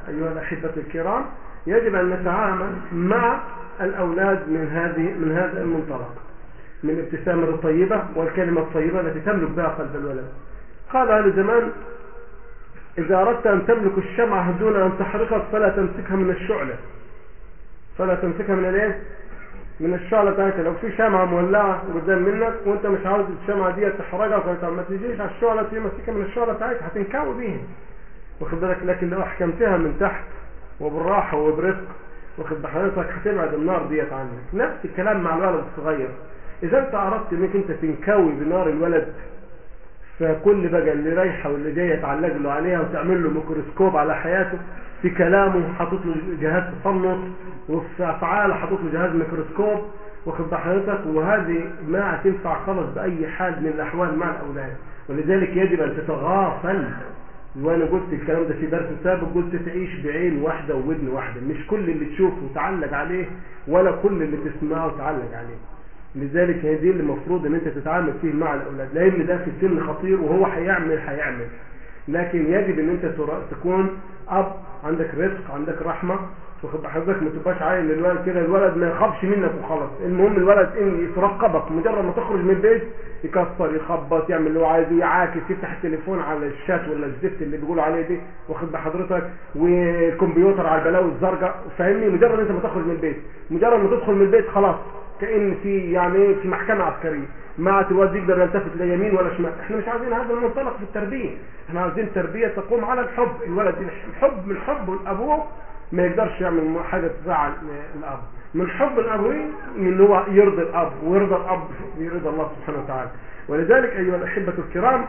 أيها الأحبة الكرام يجب أن نتعامل مع الأولاد من هذه من هذا المنطلق من الابتسامة الطيبة والكلمة الطيبة التي تملك بها قلب الولد قال أهل زمان إذا أردت أن تملك الشمعة دون أن تحرقك فلا تمسكها من الشعلة فلا تمسكها من الايه من الشعلة بتاعتها لو في شمعة مولعة قدام منك وانت مش عاوز الشمعة دي تحرقك وانت ما تجيش على الشعلة دي ماسكها من الشعلة بتاعتها هتنكوي بيها واخد بالك لكن لو احكمتها من تحت وبالراحة وبرفق واخد بحضرتك هتبعد النار ديت عنك نفس الكلام مع الولد الصغير اذا انت اردت انك انت تنكوي بنار الولد فكل بقى اللي رايحه واللي جايه تعلق له عليها وتعمل له ميكروسكوب على حياته في كلامه حاطط له جهاز تصنت وفي افعاله حاطط له جهاز ميكروسكوب واخد بحضرتك وهذه ما هتنفع خالص باي حال من الاحوال مع الاولاد ولذلك يجب ان تتغافل وانا قلت الكلام ده في درس سابق قلت تعيش بعين واحده وودن واحده مش كل اللي تشوفه تعلق عليه ولا كل اللي تسمعه تعلق عليه لذلك هي دي اللي المفروض ان انت تتعامل فيه مع الاولاد لان ده في سن خطير وهو هيعمل هيعمل لكن يجب ان انت تكون اب عندك رزق عندك رحمه واخد حضرتك ما تبقاش عايل للولد كده الولد ما يخافش منك وخلاص المهم الولد ان يترقبك مجرد ما تخرج من البيت يكسر يخبط يعمل اللي هو عايزه يعاكس يفتح التليفون على الشات ولا الزفت اللي بيقولوا عليه دي واخد بحضرتك والكمبيوتر على البلاوي الزرقاء فاهمني مجرد انت ما تخرج من البيت مجرد ما تدخل من البيت خلاص كان في يعني في محكمه عسكريه ما الواد يقدر يلتفت لا يمين ولا شمال احنا مش عايزين هذا المنطلق في التربيه احنا عايزين تربيه تقوم على الحب الولد الحب من حب ابوه ما يقدرش يعمل حاجه تزعل الاب من حب الابوين ان هو يرضي الاب ويرضى الاب يرضى الله سبحانه وتعالى ولذلك ايها الاحبه الكرام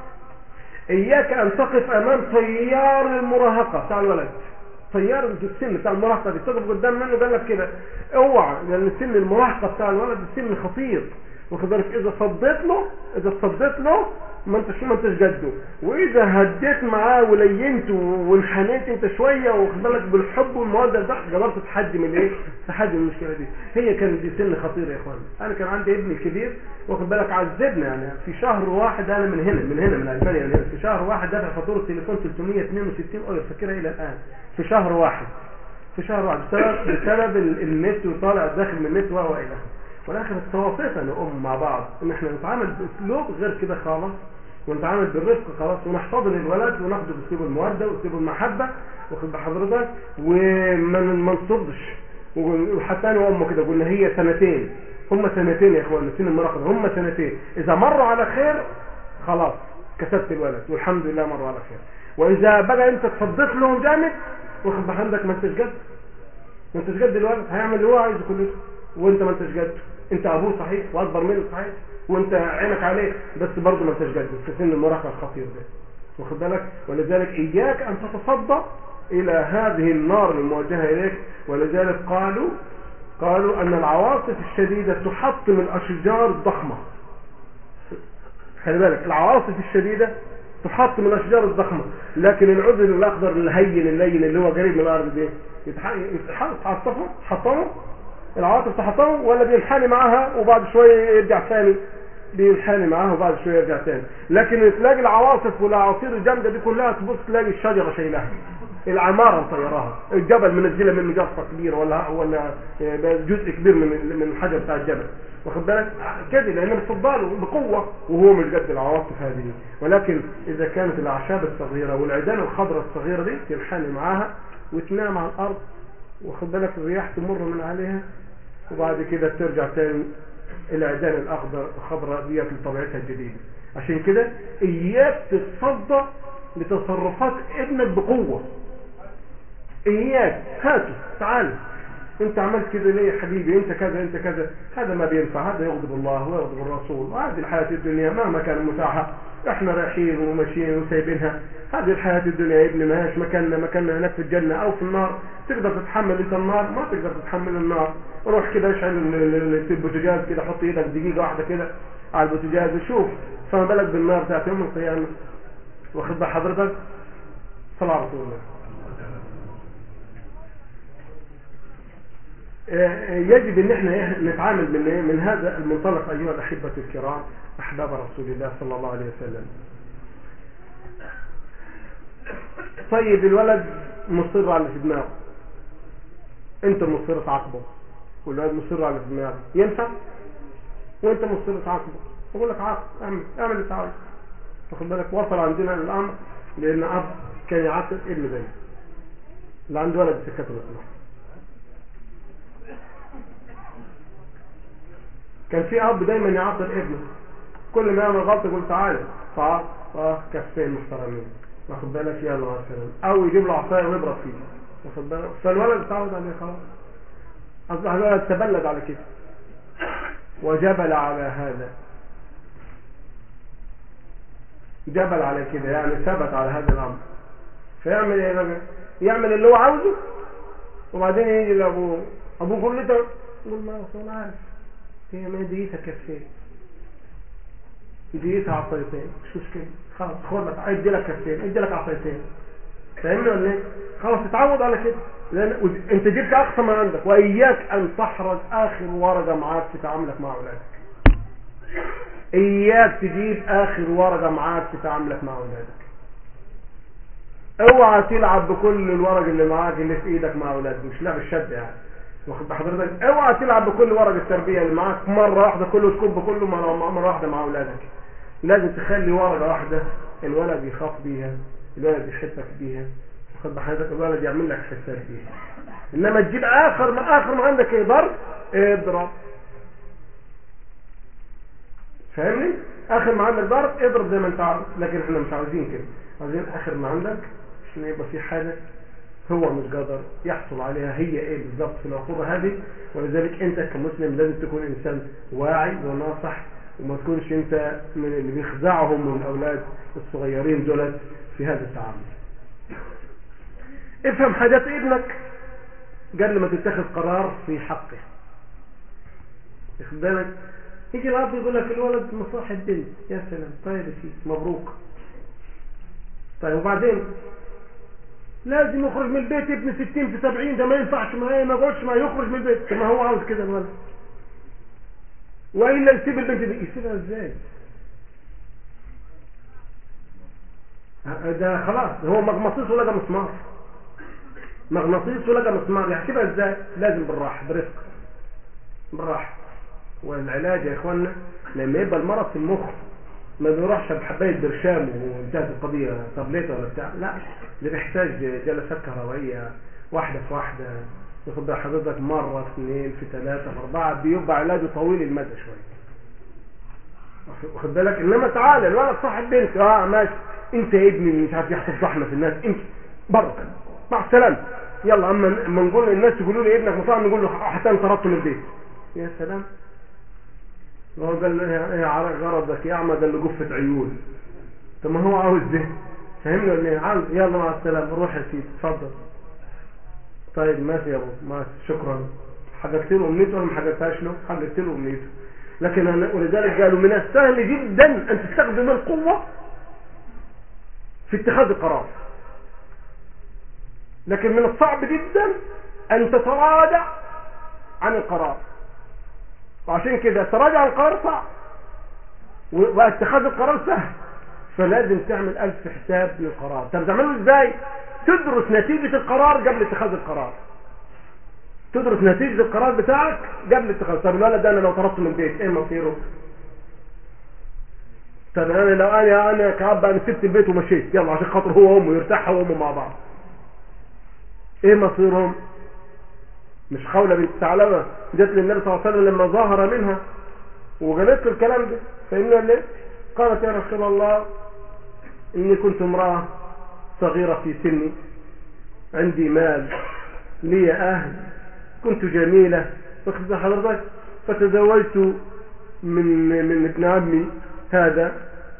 اياك ان تقف امام تيار المراهقه بتاع الولد تيار السن بتاع المراهقه دي تقف قدام منه قال لك كده اوعى لان سن المراهقه بتاع الولد سن خطير واخد بالك اذا صديت له اذا صديت له ما انتش ما انتش جده واذا هديت معاه ولينته وانحنيت انت شويه واخد بالك بالحب والموده ده قدرت تحدي من ايه؟ تحدي من المشكله دي هي كانت دي سن خطير يا اخوان انا كان عندي ابني الكبير واخد بالك عذبنا يعني في شهر واحد انا من هنا من هنا من المانيا من هنا في شهر واحد دافع فاتوره التليفون 362 اورو فاكرها الى الان في شهر واحد في شهر واحد بسبب بسبب النت وطالع داخل من النت وهو الى اخره ولكن توافقنا نقوم مع بعض ان احنا نتعامل باسلوب غير كده خالص ونتعامل بالرفق خلاص ونحتضن الولد وناخده باسلوب الموده واسلوب المحبه واخد بحضرتك وما ما نصدش وحتى انا وامه كده قلنا هي سنتين هم سنتين يا اخوان سن المراهقه هم سنتين اذا مروا على خير خلاص كسبت الولد والحمد لله مروا على خير واذا بقى انت تصدق لهم جامد واخد بحضرتك ما انتش جد ما انتش جد الولد هيعمل اللي هو عايزه كله وانت ما انتش جد انت ابوه صحيح واكبر منه صحيح وانت عينك عليه بس برضه ما انتش جد في سن المراهقه الخطير ده واخد بالك ولذلك اياك ان تتصدى الى هذه النار الموجهه اليك ولذلك قالوا قالوا ان العواصف الشديده تحطم الاشجار الضخمه خلي بالك العواصف الشديده تحطم الاشجار الضخمه لكن العود الاخضر الهين اللين اللي هو قريب من الارض ده يتحطموا تحطموا العواطف تحطمه ولا بينحني معاها وبعد شويه يرجع ثاني بينحني معاها وبعد شويه يرجع ثاني لكن تلاقي العواصف والاعاصير الجامده دي كلها تبص تلاقي الشجره شايلاها العماره مطيراها الجبل منزله منه جصه كبيره ولا ولا جزء كبير من من الحجر بتاع الجبل واخد بالك كده لان بتفضله بقوه وهو مش قد العواصف هذه ولكن اذا كانت الاعشاب الصغيره والعيدان الخضراء الصغيره دي تنحني معاها وتنام على الارض واخد بالك الرياح تمر من عليها وبعد كده ترجع تاني العيدان الاخضر الخضراء ديت لطبيعتها الجديده عشان كده اياك تتصدى لتصرفات ابنك بقوه اياك هاته تعال انت عملت كده ليه يا حبيبي انت كذا انت كذا هذا ما بينفع هذا يغضب الله ويغضب الرسول وهذه الحياه الدنيا مهما كان متاحه احنا رايحين وماشيين وسايبينها هذه الحياه الدنيا يا ابني ما هيش مكاننا مكاننا هناك في الجنه او في النار تقدر تتحمل انت النار ما تقدر تتحمل النار روح كده اشعل البوتاجاز كده حط ايدك دقيقه واحده كده على البوتاجاز وشوف فما بالك بالنار بتاعت يوم القيامه واخد بال حضرتك صلى على رسول الله يجب ان احنا نتعامل من من هذا المنطلق ايها الاحبه الكرام احباب رسول الله صلى الله عليه وسلم طيب الولد مصر على اللي في دماغه انت مصر تعاقبه والولد مصر على اللي في دماغه ينفع وانت مصر تعاقبه اقول لك عاقب اعمل اعمل اللي تعالى واخد بالك وصل عندنا الامر لان اب كان يعاقب ابن زيه اللي عنده ولد سكته الاصلاح كان في اب دايما يعاقب ابنه كل ما يعمل غلط يقول تعالى تعال اه كفين محترمين واخد بالك يلا مع السلامه او يجيب له عصايه ويضرب فيه واخد بالك فالولد اتعود عليه خلاص اصبح الولد تبلد على كده وجبل على هذا جبل على كده يعني ثبت على هذا الامر فيعمل ايه بقى يعمل اللي هو عاوزه وبعدين يجي لابوه ابوه يقول له يقول ما هو انا عارف هي ما ديتها كفين ديتها عصايتين مش مشكله خلاص خد لك ادي لك كفين ادي لك عصايتين فاهمني ولا ايه خلاص اتعود على كده لان انت جبت اقصى ما عندك واياك ان تحرج اخر ورقه معاك في تعاملك مع اولادك اياك تجيب اخر ورقه معاك في تعاملك مع اولادك اوعى تلعب بكل الورق اللي معاك اللي في ايدك مع اولادك مش لعب الشد يعني واخد بحضرتك اوعى تلعب بكل ورق التربيه اللي معاك مره واحده كله تكب كله مره مره واحده مع اولادك لازم تخلي ورقه واحده الولد يخاف بيها الولد يحبك بيها واخد بحضرتك الولد يعمل لك حساب بيها انما تجيب اخر ما اخر ما عندك ايه ضرب اضرب فاهمني اخر ما عندك ضرب اضرب زي ما انت عاوز لكن احنا مش عاوزين كده عاوزين اخر ما عندك عشان يبقى في حاجه هو مش قادر يحصل عليها هي ايه بالظبط في العقوبه هذه ولذلك انت كمسلم لازم تكون انسان واعي وناصح وما تكونش انت من اللي بيخدعهم من الاولاد الصغيرين دولت في هذا التعامل افهم حاجات ابنك قبل ما تتخذ قرار في حقه ياخد بالك يجي الاب يقول لك الولد مصاحب بنت يا سلام طيب يا سيدي مبروك طيب وبعدين لازم يخرج من البيت ابن 60 في 70 ده ما ينفعش معايا ما يقعدش ما يخرج من البيت ما هو عاوز كده الولد والا يسيب البنت دي يسيبها ازاي ده خلاص هو مغناطيس ولا مسمار مغناطيس ولا مسمار يحسبها ازاي لازم بالراحه برفق بالراحه والعلاج يا اخوانا لما يبقى المرض في المخ ما بيروحش بحبايه برشام وانتهت القضيه تابليت ولا بتاع لا ده بيحتاج جلسات كهربائيه واحده في واحده ياخد بقى حضرتك مره اثنين في ثلاثه في اربعه بيبقى علاجه طويل المدى شويه واخد بالك انما تعالى الولد صاحب بنت اه ماشي انت يا ابني مش عارف يحصل زحمه في الناس انت بره مع السلامه يلا اما اما نقول للناس يقولوا لي ابنك مصاب نقول له حتى انت طردته من البيت يا سلام هو قال له ايه غرضك يا اعمى ده اللي جفة عيون طب ما هو عاوز ده فهمني ولا ايه عاوز يلا مع السلامه روح يا سيدي اتفضل طيب ماشي يا ابو ماشي شكرا حققت له امنيته ولا ما حققتهاش له حققت له امنيته لكن أنا ولذلك قالوا من السهل جدا ان تستخدم القوه في اتخاذ القرار لكن من الصعب جدا ان تتراجع عن القرار وعشان كده تراجع عن القرار صعب واتخاذ القرار سهل فلازم تعمل ألف حساب للقرار طب تعمله ازاي تدرس نتيجة القرار قبل اتخاذ القرار تدرس نتيجة القرار بتاعك قبل اتخاذ طب الولد ده انا لو طردته من البيت ايه مصيره طب انا لو انا انا كأب انا سبت البيت ومشيت يلا عشان خاطر هو وامه يرتاح هو وامه مع بعض ايه مصيرهم مش خولة بنت ثعلبة جت للنبي صلى الله عليه وسلم لما ظهر منها وقالت له الكلام ده فإنه ليه قالت يا رسول الله إني كنت امرأة صغيرة في سني عندي مال لي أهل كنت جميلة فخذ حضرتك فتزوجت من من ابن عمي هذا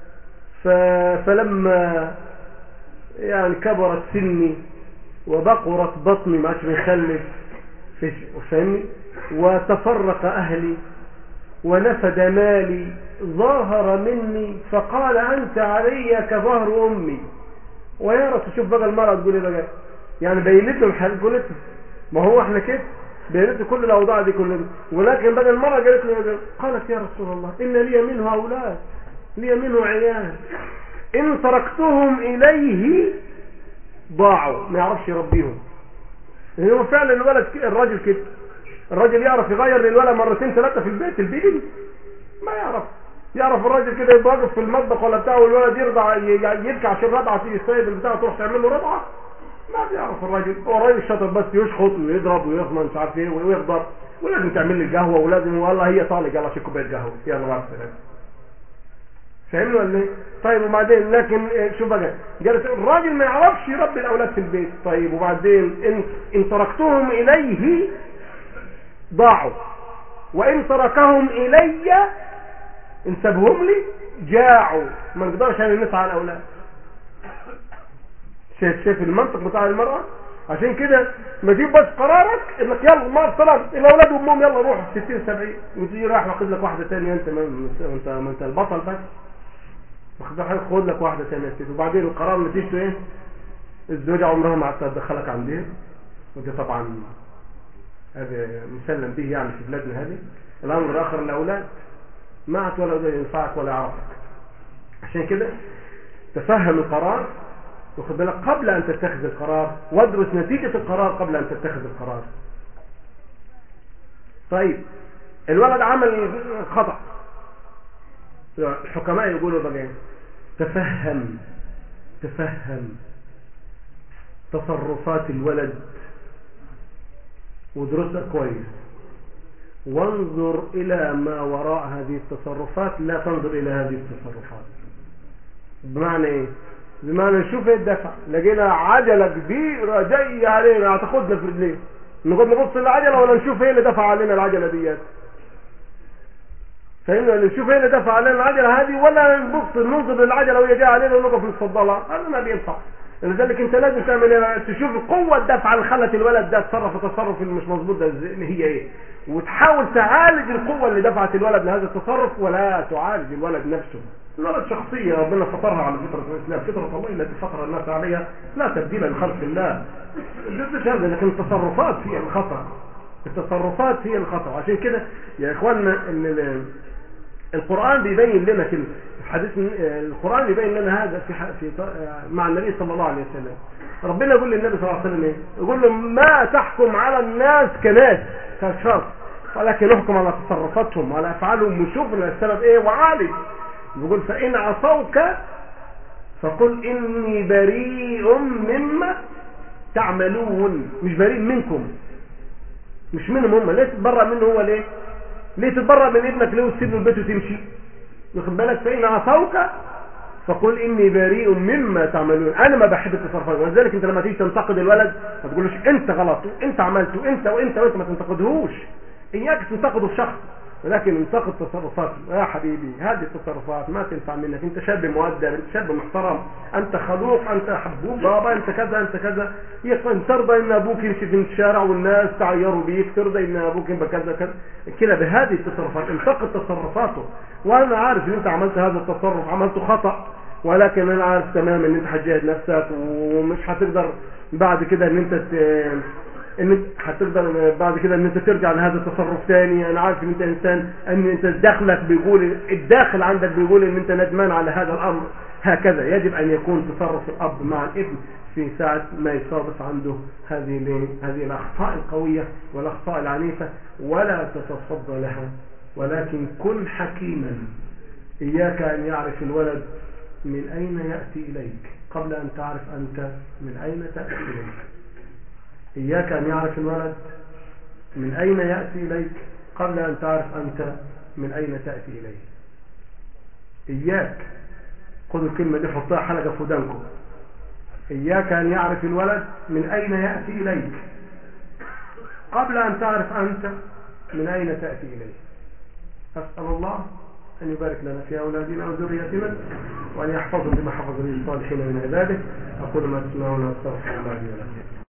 فلما يعني كبرت سني وبقرت بطني ما عادش بنخلف فهمني وتفرق أهلي ونفد مالي ظاهر مني فقال أنت علي كظهر أمي ويا رسول شوف بقى المرأة تقول ايه بقى يعني بينت له الحال قلت ما هو احنا كده بينت له كل الأوضاع دي كلها ولكن بقى المرأة قالت له قالت يا رسول الله إن لي منه أولاد لي منه عيال إن تركتهم إليه ضاعوا ما يعرفش يربيهم لان هو فعلا الولد ك- الراجل كده الراجل يعرف يغير للولد مرتين ثلاثه في البيت البيت ما يعرف يعرف الراجل كده يبقى واقف في المطبخ ولا بتاع والولد يرضع ي- ي- يبكي عشان رضعه تيجي السيد البتاع تروح تعمل له رضعه ما بيعرف الراجل هو الراجل شاطر بس يشخط ويضرب ويخمن مش عارف ايه ويغضب ولازم تعمل لي القهوه ولازم والله هي طالق يلا شيل كوبايه قهوه يلا مع السلامه فاهمني ولا ايه؟ طيب وبعدين لكن إيه، شوف بقى جالس الراجل ما يعرفش يربي الاولاد في البيت طيب وبعدين ان ان تركتهم اليه ضاعوا وان تركهم الي ان سابهم لي جاعوا ما نقدرش يعني نسعى على الاولاد شايف شايف المنطق بتاع المرأة عشان كده ما تجيب بس قرارك انك يلا مع السلامة الاولاد وامهم يلا روحوا في 60 70 وتيجي رايح واخد لك واحدة ثانيه انت ما ما انت ما انت البطل بس واخد بالك خد لك واحدة ثانيه كده وبعدين القرار نتيجته ايه؟ الزوجة عمرها ما هتدخلك عندها ودي طبعا هذا مسلم به يعني في بلادنا هذه الامر الاخر الاولاد ما هتولد ينفعك ولا يعرفك عشان كده تفهم القرار واخد بالك قبل ان تتخذ القرار وادرس نتيجة القرار قبل ان تتخذ القرار طيب الولد عمل خطأ الحكماء يقولوا بقى إيه؟ تفهم تفهم تصرفات الولد وادرسها كويس وانظر إلى ما وراء هذه التصرفات لا تنظر إلى هذه التصرفات بمعنى إيه؟ بمعنى نشوف ايه الدفع لقينا عجلة كبيرة جاية علينا هتاخدنا في رجليه نقعد نبص للعجلة ولا نشوف ايه اللي دفع علينا العجلة ديت فهمنا نشوف ايه اللي دفع علينا العجلة هذه ولا نبص ننظر للعجلة وهي جاية علينا ونقف نتفضلها هذا ما بينفع لذلك انت لازم تعمل ايه تشوف قوة الدفع اللي خلت الولد ده تصرف التصرف اللي مش مظبوط ده ازاي- اللي هي ايه وتحاول تعالج القوة اللي دفعت الولد لهذا التصرف ولا تعالج الولد نفسه الولد شخصية ربنا فطرها على فطرة الإسلام فطرة الله التي فطر الناس عليها لا تبديل لخلق الله مش هذا لكن التصرفات هي الخطأ التصرفات هي الخطأ عشان كده يا إخواننا إن ال- القرآن بيبين لنا كلمة في حديث القرآن بيبين لنا هذا في ح- في ط- مع النبي صلى الله عليه وسلم ربنا يقول للنبي صلى الله عليه وسلم ايه يقول له ما تحكم على الناس كناس كاشخاص ولكن احكم على تصرفاتهم وعلى افعالهم وشوف السبب ايه وعالج يقول فان عصوك فقل اني بريء مما تعملون مش بريء منكم مش منهم هم ليه تتبرأ منه هو ليه ليه تتبرأ من ابنك ليه وتسيب له البيت وتمشي واخد بالك فإن عصوك فقل إني بريء مما تعملون أنا ما بحب التصرفات ولذلك أنت لما تيجي تنتقد الولد ما تقولوش أنت غلط وأنت عملت وأنت وأنت وأنت ما تنتقدهوش إياك تنتقده الشخص ولكن انتقد تصرفاته يا حبيبي هذه التصرفات ما تنفع منك انت شاب مؤدب انت شاب محترم انت خلوق انت حبوب بابا انت كذا انت كذا يقول ترضى ان ابوك يمشي في الشارع والناس تعيروا بيك ترضى ان ابوك يبقى كذا كذا كده بهذه التصرفات انتقد تصرفاته وانا عارف ان انت عملت هذا التصرف عملته خطأ ولكن انا عارف تماما ان انت هتجاهد نفسك ومش هتقدر بعد كده ان انت ت- ان هتقدر بعد كده ان انت ترجع لهذا التصرف تاني انا عارف ان انت انسان ان انت داخلك بيقول الداخل عندك بيقول ان انت ندمان على هذا الامر هكذا يجب ان يكون تصرف الاب مع الابن في ساعة ما يصادف عنده هذه ال- هذه الاخطاء القوية والاخطاء العنيفة ولا تتصدى لها ولكن كن حكيما اياك ان يعرف الولد من اين يأتي اليك قبل ان تعرف انت من اين تأتي اليك إياك أن يعرف الولد من أين يأتي إليك قبل أن تعرف أنت من أين تأتي إليه إياك خذوا الكلمة دي حطها حلقة في ودانكم إياك أن يعرف الولد من أين يأتي إليك قبل أن تعرف أنت من أين تأتي إليه أسأل الله أن يبارك لنا في أولادنا وذريتنا وأن يحفظهم بما حفظ من الصالحين من عباده أقول ما تسمعون أستغفر الله لي ولكم